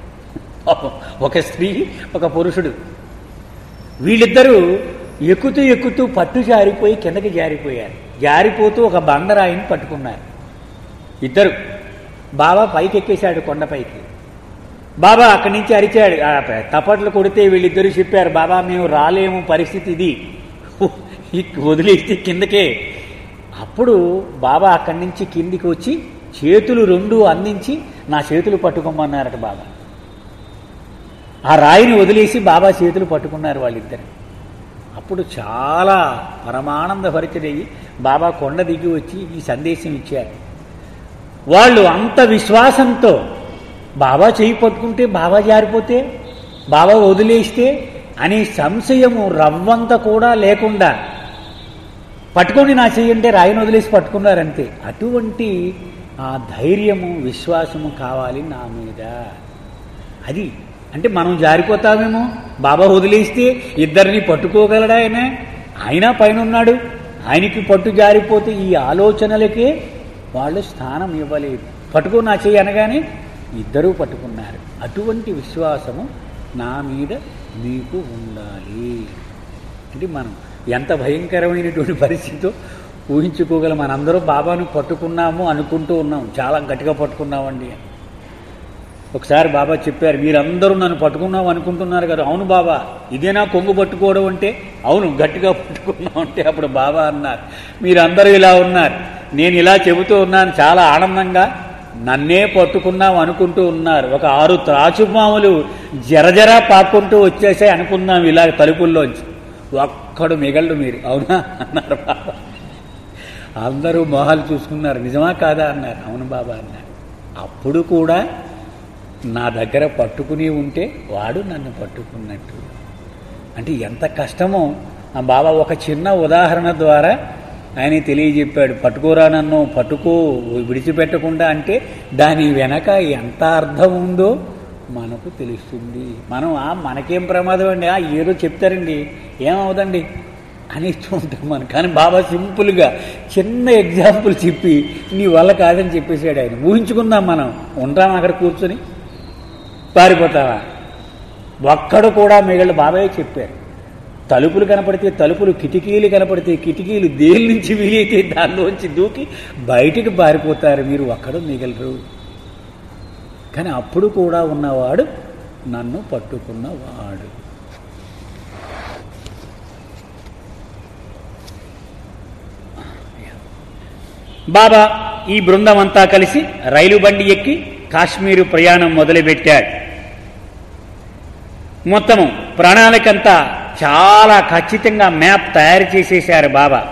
పాపం. ఒక స్త్రీ ఒక పురుషుడు వీళ్ళిద్దరూ ఎక్కుతూ ఎక్కుతూ పట్టు జారిపోయి కిందకి జారిపోయారు జారిపోతూ ఒక బండరాయిని పట్టుకున్నారు ఇద్దరు బాబా పైకి ఎక్కేశాడు కొండపైకి బాబా అక్కడి నుంచి అరిచాడు ఆ తపట్లు కొడితే వీళ్ళిద్దరూ చెప్పారు బాబా మేము రాలేము పరిస్థితి ఇది ఈ వదిలేస్తే కిందకే అప్పుడు బాబా అక్కడి నుంచి కిందికి వచ్చి చేతులు రెండు అందించి నా చేతులు పట్టుకోమన్నారట బాబా ఆ రాయిని వదిలేసి బాబా చేతులు పట్టుకున్నారు వాళ్ళిద్దరు అప్పుడు చాలా పరమానందభరితుడయ్యి బాబా కొండ దిగి వచ్చి ఈ సందేశం ఇచ్చారు వాళ్ళు అంత విశ్వాసంతో బాబా చేయి పట్టుకుంటే బాబా జారిపోతే బాబా వదిలేస్తే అనే సంశయము రవ్వంత కూడా లేకుండా పట్టుకొని నా చెయ్యంటే రాయిని వదిలేసి పట్టుకున్నారంతే అటువంటి ఆ ధైర్యము విశ్వాసము కావాలి నా మీద అది అంటే మనం జారిపోతామేమో బాబా వదిలేస్తే ఇద్దరిని పట్టుకోగలడా ఆయన ఆయన పైన ఉన్నాడు ఆయనకి పట్టు జారిపోతే ఈ ఆలోచనలకే వాళ్ళు స్థానం ఇవ్వలేదు పట్టుకో నా చెయ్యి అనగానే ఇద్దరూ పట్టుకున్నారు అటువంటి విశ్వాసము నా మీద మీకు ఉండాలి అంటే మనం ఎంత భయంకరమైనటువంటి పరిస్థితితో ఊహించుకోగలం మనందరూ బాబాను పట్టుకున్నాము అనుకుంటూ ఉన్నాం చాలా గట్టిగా పట్టుకున్నామండి ఒకసారి బాబా చెప్పారు మీరందరూ నన్ను పట్టుకున్నాం అనుకుంటున్నారు కదా అవును బాబా ఇదేనా కొంగు పట్టుకోవడం అంటే అవును గట్టిగా పట్టుకున్నాం అంటే అప్పుడు బాబా అన్నారు మీరందరూ ఇలా ఉన్నారు నేను ఇలా చెబుతూ ఉన్నాను చాలా ఆనందంగా నన్నే పట్టుకున్నాం అనుకుంటూ ఉన్నారు ఒక ఆరు త్రాచుపాములు జరజరా పాక్కుంటూ వచ్చేసాయి అనుకున్నాం ఇలా తలుపుల్లోంచి ఒక్కడు మిగలడు మీరు అవునా అన్నారు బాబా అందరూ మొహాలు చూసుకున్నారు నిజమా కాదా అన్నారు అవును బాబా అన్నారు అప్పుడు కూడా నా దగ్గర పట్టుకుని ఉంటే వాడు నన్ను పట్టుకున్నట్టు అంటే ఎంత కష్టమో ఆ బాబా ఒక చిన్న ఉదాహరణ ద్వారా ఆయన తెలియజెప్పాడు పట్టుకోరా నన్ను పట్టుకో విడిచిపెట్టకుండా అంటే దాని వెనక ఎంత అర్థం ఉందో మనకు తెలుస్తుంది మనం ఆ మనకేం ప్రమాదం అండి ఆ ఏదో చెప్తారండి ఏమవుదండి అని ఇస్తూ ఉంటాం మనం కానీ బాబా సింపుల్గా చిన్న ఎగ్జాంపుల్ చెప్పి నీ వల్ల కాదని చెప్పేసాడు ఆయన ఊహించుకుందాం మనం ఉంటాం అక్కడ కూర్చొని పారిపోతావా ఒక్కడు కూడా మిగిలిన బాబాయ్ చెప్పారు తలుపులు కనపడితే తలుపులు కిటికీలు కనపడితే కిటికీలు దేని నుంచి వీలైతే దానిలోంచి దూకి బయటికి పారిపోతారు మీరు ఒక్కడు మిగలరు కానీ అప్పుడు కూడా ఉన్నవాడు నన్ను పట్టుకున్నవాడు బాబా ఈ బృందం అంతా కలిసి రైలు బండి ఎక్కి కాశ్మీరు ప్రయాణం మొదలుపెట్టాడు మొత్తము ప్రణాళికంతా చాలా ఖచ్చితంగా మ్యాప్ తయారు చేసేశారు బాబా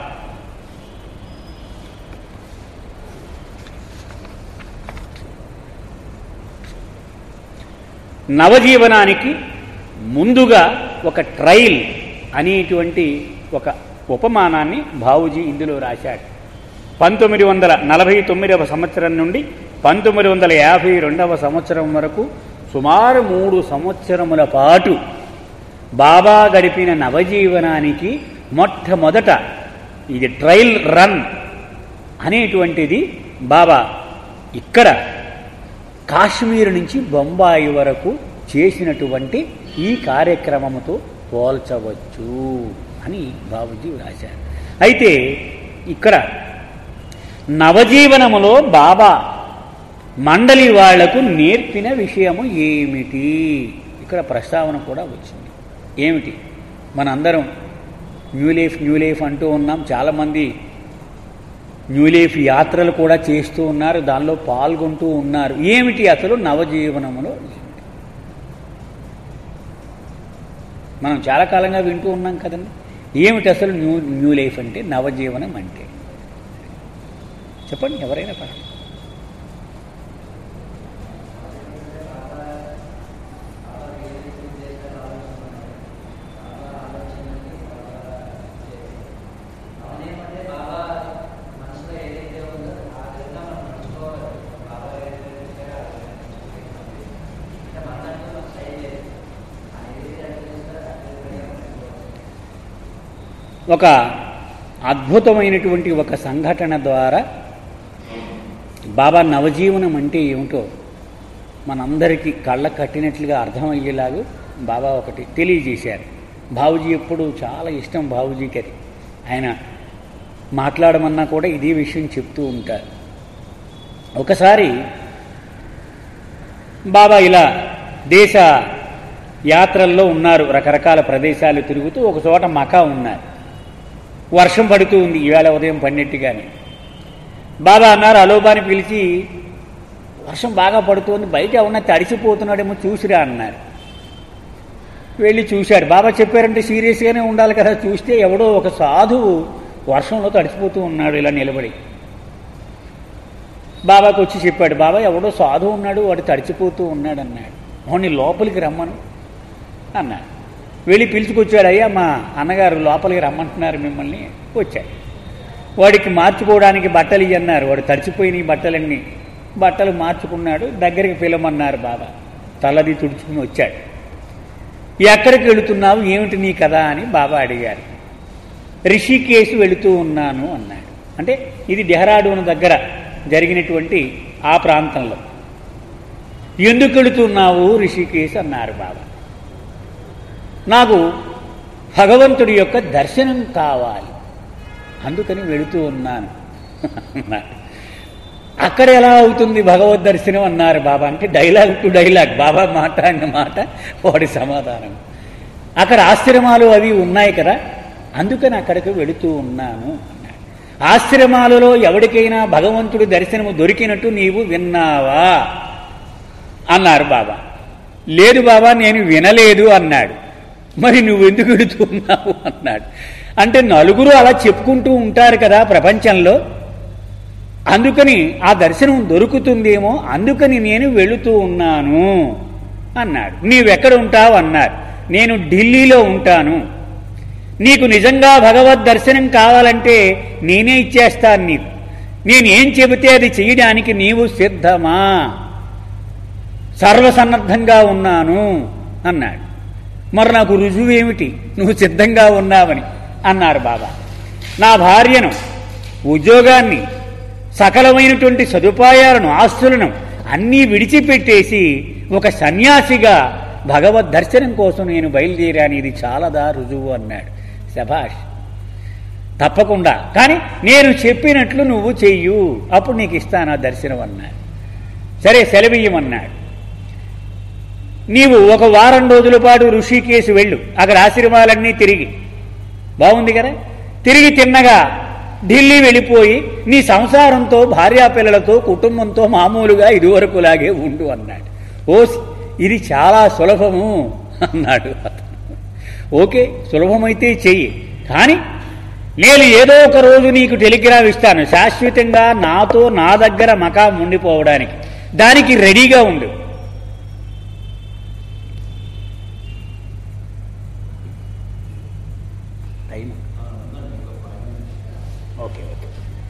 నవజీవనానికి ముందుగా ఒక ట్రైల్ అనేటువంటి ఒక ఉపమానాన్ని బావుజీ ఇందులో రాశాడు పంతొమ్మిది వందల నలభై తొమ్మిదవ సంవత్సరం నుండి పంతొమ్మిది వందల యాభై రెండవ సంవత్సరం వరకు సుమారు మూడు సంవత్సరముల పాటు బాబా గడిపిన నవజీవనానికి మొట్టమొదట ఇది ట్రయల్ రన్ అనేటువంటిది బాబా ఇక్కడ కాశ్మీర్ నుంచి బొంబాయి వరకు చేసినటువంటి ఈ కార్యక్రమముతో పోల్చవచ్చు అని బాబుజీ రాశారు అయితే ఇక్కడ నవజీవనములో బాబా మండలి వాళ్లకు నేర్పిన విషయము ఏమిటి ఇక్కడ ప్రస్తావన కూడా వచ్చింది ఏమిటి మనందరం న్యూ లైఫ్ న్యూ లైఫ్ అంటూ ఉన్నాం చాలామంది న్యూ లైఫ్ యాత్రలు కూడా చేస్తూ ఉన్నారు దానిలో పాల్గొంటూ ఉన్నారు ఏమిటి అసలు నవజీవనములో ఏమిటి? మనం చాలా కాలంగా వింటూ ఉన్నాం కదండి ఏమిటి అసలు న్యూ న్యూ లైఫ్ అంటే నవజీవనం అంటే చెప్పండి ఎవరైనా పర్వాలేదు ఒక అద్భుతమైనటువంటి ఒక సంఘటన ద్వారా బాబా నవజీవనం అంటే ఏమిటో మనందరికీ కళ్ళ కట్టినట్లుగా అర్థమయ్యేలాగా బాబా ఒకటి తెలియజేశారు బాబుజీ ఎప్పుడు చాలా ఇష్టం బాబుజీకి అది ఆయన మాట్లాడమన్నా కూడా ఇదే విషయం చెప్తూ ఉంటారు ఒకసారి బాబా ఇలా దేశ యాత్రల్లో ఉన్నారు రకరకాల ప్రదేశాలు తిరుగుతూ ఒక చోట మకా ఉన్నారు వర్షం పడుతూ ఉంది ఈవేళ ఉదయం పన్నెట్టుగానే బాబా అన్నారు అలోబాని పిలిచి వర్షం బాగా పడుతోంది బయట ఉన్న తడిసిపోతున్నాడేమో చూసిరా అన్నారు వెళ్ళి చూశాడు బాబా చెప్పారంటే సీరియస్గానే ఉండాలి కదా చూస్తే ఎవడో ఒక సాధువు వర్షంలో తడిసిపోతూ ఉన్నాడు ఇలా నిలబడి బాబాకు వచ్చి చెప్పాడు బాబా ఎవడో సాధువు ఉన్నాడు వాడు తడిచిపోతూ ఉన్నాడు అన్నాడు వాడిని లోపలికి రమ్మను అన్నాడు వెళ్ళి పిలుచుకొచ్చాడు అయ్యా మా అన్నగారు లోపలికి రమ్మంటున్నారు మిమ్మల్ని వచ్చాడు వాడికి మార్చుకోవడానికి బట్టలు ఇయ్యి అన్నారు వాడు తడిచిపోయిన బట్టలన్నీ బట్టలు మార్చుకున్నాడు దగ్గరికి పిలమన్నారు బాబా తలది తుడుచుకుని వచ్చాడు ఎక్కడికి వెళుతున్నావు ఏమిటి నీ కదా అని బాబా అడిగారు రిషికేశ్ వెళుతూ ఉన్నాను అన్నాడు అంటే ఇది డెహ్రాడూన్ దగ్గర జరిగినటువంటి ఆ ప్రాంతంలో ఎందుకు వెళుతున్నావు రిషికేశ్ అన్నారు బాబా నాకు భగవంతుడి యొక్క దర్శనం కావాలి అందుకని వెళుతూ ఉన్నాను అన్నాడు. అక్కడ ఎలా అవుతుంది భగవద్ దర్శనం అన్నారు బాబా అంటే డైలాగ్ టు డైలాగ్ బాబా మాట్లాడిన మాట వాడి సమాధానం అక్కడ ఆశ్రమాలు అవి ఉన్నాయి కదా అందుకని అక్కడికి వెళుతూ ఉన్నాను అన్నాడు ఆశ్రమాలలో ఎవరికైనా భగవంతుడి దర్శనము దొరికినట్టు నీవు విన్నావా అన్నారు బాబా లేదు బాబా నేను వినలేదు అన్నాడు మరి నువ్వు ఎందుకు వెళుతున్నావు అన్నాడు అంటే నలుగురు అలా చెప్పుకుంటూ ఉంటారు కదా ప్రపంచంలో అందుకని ఆ దర్శనం దొరుకుతుందేమో అందుకని నేను వెళుతూ ఉన్నాను అన్నాడు నీవెక్కడ ఉంటావు అన్నారు నేను ఢిల్లీలో ఉంటాను నీకు నిజంగా భగవద్ దర్శనం కావాలంటే నేనే ఇచ్చేస్తాను నీకు నేనేం చెబితే అది చేయడానికి నీవు సిద్ధమా సర్వసన్నద్ధంగా ఉన్నాను అన్నాడు మరి నాకు రుజువు ఏమిటి నువ్వు సిద్ధంగా ఉన్నావని అన్నారు బాబా నా భార్యను ఉద్యోగాన్ని సకలమైనటువంటి సదుపాయాలను ఆస్తులను అన్నీ విడిచిపెట్టేసి ఒక సన్యాసిగా భగవద్ దర్శనం కోసం నేను బయలుదేరాను ఇది చాలదా రుజువు అన్నాడు శభాష్ తప్పకుండా కానీ నేను చెప్పినట్లు నువ్వు చెయ్యు అప్పుడు నీకు ఇస్తాను ఆ దర్శనం అన్నాడు సరే సెలవియ్యమన్నాడు నీవు ఒక వారం రోజుల పాటు ఋషికేశ్ వెళ్ళు అక్కడ ఆశ్రమాలన్నీ తిరిగి బాగుంది కదా తిరిగి తిన్నగా ఢిల్లీ వెళ్ళిపోయి నీ సంసారంతో భార్యాపిల్లలతో కుటుంబంతో మామూలుగా ఇదివరకులాగే ఉండు అన్నాడు ఓ ఇది చాలా సులభము అన్నాడు అతను ఓకే సులభమైతే చెయ్యి కానీ నేను ఏదో ఒక రోజు నీకు టెలిగ్రామ్ ఇస్తాను శాశ్వతంగా నాతో నా దగ్గర మకాం ఉండిపోవడానికి దానికి రెడీగా ఉండు టైం ఓకే ఓకే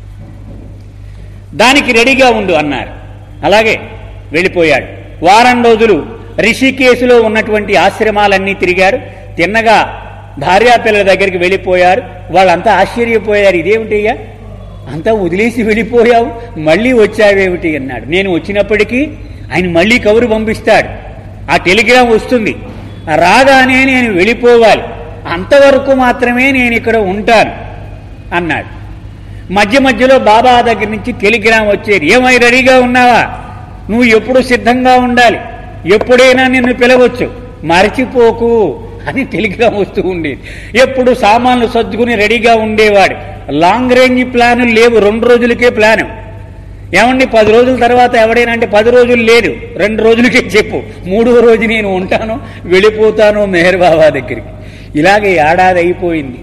దానికి రెడీగా ఉండు అన్నారు అలాగే వెళ్ళిపోయాడు వారం రోజులు రిషికేశులో ఉన్నటువంటి ఆశ్రమాలన్నీ తిరిగాడు తిన్నగా భార్యాపిల్లల దగ్గరికి వెళ్ళిపోయారు వాళ్ళంతా ఆశ్చర్యపోయారు ఇదేమిటయ్యా అంతా వదిలేసి వెళ్ళిపోయావు మళ్ళీ వచ్చావేమిటి అన్నాడు నేను వచ్చినప్పటికీ ఆయన మళ్ళీ కబురు పంపిస్తాడు ఆ టెలిగ్రామ్ వస్తుంది రాగానే నేను వెళ్ళిపోవాలి అంతవరకు మాత్రమే నేను ఇక్కడ ఉంటాను అన్నాడు మధ్య మధ్యలో బాబా దగ్గర నుంచి టెలిగ్రామ్ వచ్చేది ఏమై రెడీగా ఉన్నావా నువ్వు ఎప్పుడు సిద్ధంగా ఉండాలి ఎప్పుడైనా నిన్ను పిలవచ్చు మరచిపోకు అని టెలిగ్రామ్ వస్తూ ఉండేది ఎప్పుడు సామాన్లు సర్దుకుని రెడీగా ఉండేవాడు లాంగ్ రేంజ్ ప్లాన్ లేవు రెండు రోజులకే ప్లాను ఏమండి పది రోజుల తర్వాత ఎవడైనా అంటే పది రోజులు లేదు రెండు రోజులకే చెప్పు మూడో రోజు నేను ఉంటాను వెళ్ళిపోతాను మెహర్ బాబా దగ్గరికి ఇలాగే ఏడాది అయిపోయింది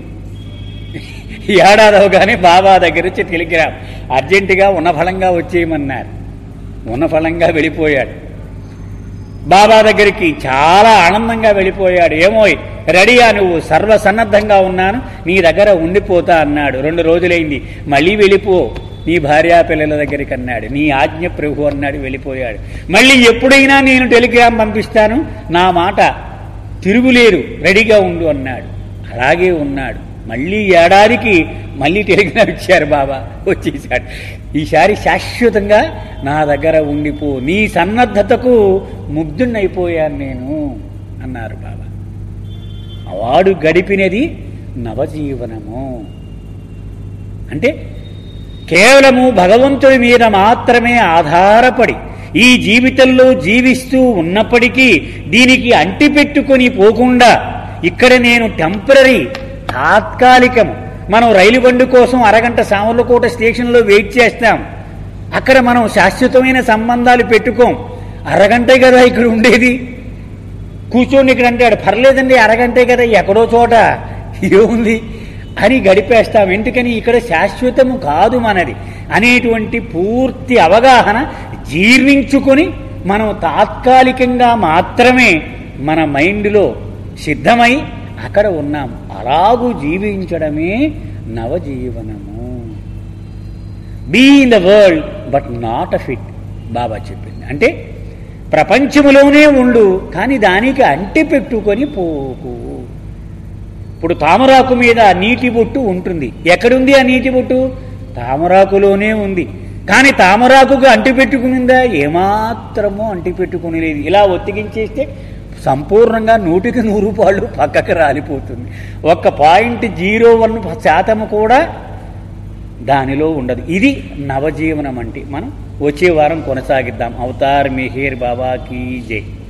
ఏడాది అవగానే బాబా దగ్గర వచ్చి టెలిగ్రామ్ అర్జెంటుగా ఉన్నఫలంగా వచ్చేయమన్నారు ఉన్నఫలంగా వెళ్ళిపోయాడు బాబా దగ్గరికి చాలా ఆనందంగా వెళ్ళిపోయాడు ఏమో రెడీయా నువ్వు సర్వసన్నద్ధంగా ఉన్నాను నీ దగ్గర ఉండిపోతా అన్నాడు రెండు రోజులైంది మళ్ళీ వెళ్ళిపో నీ భార్యా పిల్లల దగ్గరికి అన్నాడు నీ ఆజ్ఞ ప్రభు అన్నాడు వెళ్ళిపోయాడు మళ్ళీ ఎప్పుడైనా నేను టెలిగ్రామ్ పంపిస్తాను నా మాట తిరుగులేరు రెడీగా ఉండు అన్నాడు అలాగే ఉన్నాడు మళ్ళీ ఏడాదికి మళ్ళీ టెలిగ్రామ్ ఇచ్చారు బాబా వచ్చేసాడు ఈసారి శాశ్వతంగా నా దగ్గర ఉండిపో నీ సన్నద్ధతకు ముగ్ధున్నైపోయాను నేను అన్నారు బాబా వాడు గడిపినది నవజీవనము అంటే కేవలము భగవంతుడి మీద మాత్రమే ఆధారపడి ఈ జీవితంలో జీవిస్తూ ఉన్నప్పటికీ దీనికి అంటిపెట్టుకొని పోకుండా ఇక్కడ నేను టెంపరీ తాత్కాలికం మనం రైలు బండి కోసం అరగంట సామర్లకోట స్టేషన్లో వెయిట్ చేస్తాం అక్కడ మనం శాశ్వతమైన సంబంధాలు పెట్టుకోం అరగంటే కదా ఇక్కడ ఉండేది కూర్చోండి ఇక్కడ అంటాడు పర్లేదండి అరగంటే కదా ఎక్కడో చోట ఏముంది అని గడిపేస్తాం ఎందుకని ఇక్కడ శాశ్వతము కాదు మనది అనేటువంటి పూర్తి అవగాహన జీర్ణించుకొని మనం తాత్కాలికంగా మాత్రమే మన మైండ్లో సిద్ధమై అక్కడ ఉన్నాం అలాగూ జీవించడమే నవజీవనము be in the world but not of it బాబా చెప్పింది అంటే ప్రపంచములోనే ఉండు కానీ దానికి అంటి పెట్టుకొని పోకు ఇప్పుడు తామరాకు మీద నీటి బొట్టు ఉంటుంది ఎక్కడుంది ఆ నీటి బొట్టు తామరాకులోనే ఉంది కానీ తామరాకుకు అంటి పెట్టుకునిందా ఏమాత్రమో అంటి పెట్టుకుని లేదు ఇలా ఒత్తిగించేస్తే సంపూర్ణంగా నూటికి నూరు రూపాయలు పక్కకు రాలిపోతుంది ఒక్క పాయింట్ జీరో వన్ శాతము కూడా దానిలో ఉండదు ఇది నవజీవనం అంటే మనం వచ్చే వారం కొనసాగిద్దాం అవతార్ మిహిర్ బాబా కీ జై